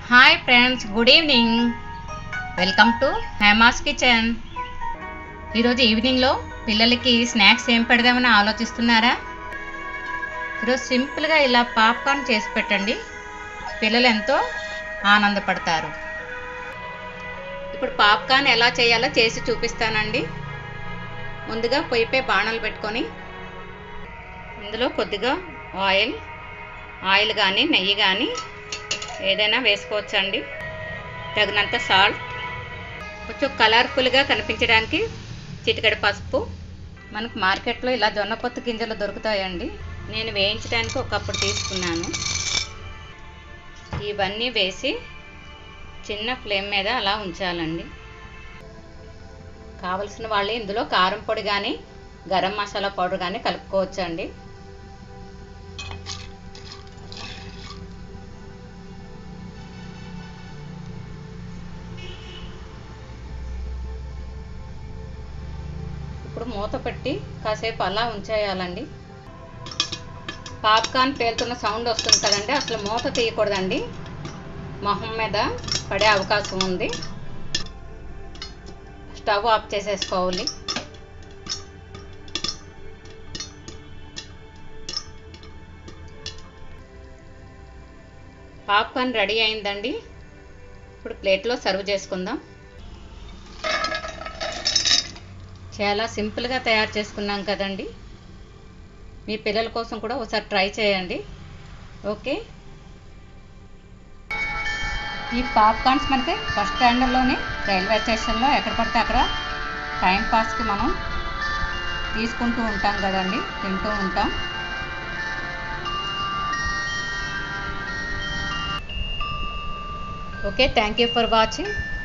hi friends good evening welcome to Hema's kitchen ఈరోజు ఈవినింగ్లో పిల్లలకి స్నాక్స్ ఏం పెడదామని ఆలోచిస్తున్నారా ఈరోజు సింపుల్గా ఇలా పాప్కార్న్ చేసి పెట్టండి పిల్లలు ఎంతో ఆనందపడతారు ఇప్పుడు పాప్కార్న్ ఎలా చేయాలో చేసి చూపిస్తానండి ముందుగా పొయ్యిపై బాణాలు పెట్టుకొని ఇందులో కొద్దిగా ఆయిల్ ఆయిల్ కానీ నెయ్యి కానీ ఏదైనా వేసుకోవచ్చండి తగినంత సాల్ట్ కొంచెం కలర్ఫుల్గా కనిపించడానికి చిటికెడు పసుపు మనకు మార్కెట్లో ఇలా జొన్న పొత్తు గింజలు దొరుకుతాయండి నేను వేయించడానికి ఒకప్పుడు తీసుకున్నాను ఇవన్నీ వేసి చిన్న ఫ్లేమ్ మీద అలా ఉంచాలండి కావలసిన వాళ్ళు ఇందులో కారం పొడి కానీ గరం మసాలా పౌడర్ కానీ కలుపుకోవచ్చండి ఇప్పుడు మూత పెట్టి కాసేపు అలా ఉంచేయాలండి పాప్కార్న్ పేలుతున్న సౌండ్ వస్తుంది కదండి అసలు మూత తీయకూడదండి మొహం మీద పడే అవకాశం ఉంది స్టవ్ ఆఫ్ చేసేసుకోవాలి పాప్కార్న్ రెడీ అయిందండి ఇప్పుడు ప్లేట్లో సర్వ్ చేసుకుందాం చాలా సింపుల్గా తయారు చేసుకున్నాం కదండి మీ పిల్లల కోసం కూడా ఒకసారి ట్రై చేయండి ఓకే ఈ పాప్కార్న్స్ మనకి బస్ స్టాండ్లోని రైల్వే స్టేషన్లో ఎక్కడ పడితే అక్కడ టైం పాస్కి మనం తీసుకుంటూ ఉంటాం కదండి తింటూ ఉంటాం okay thank you for watching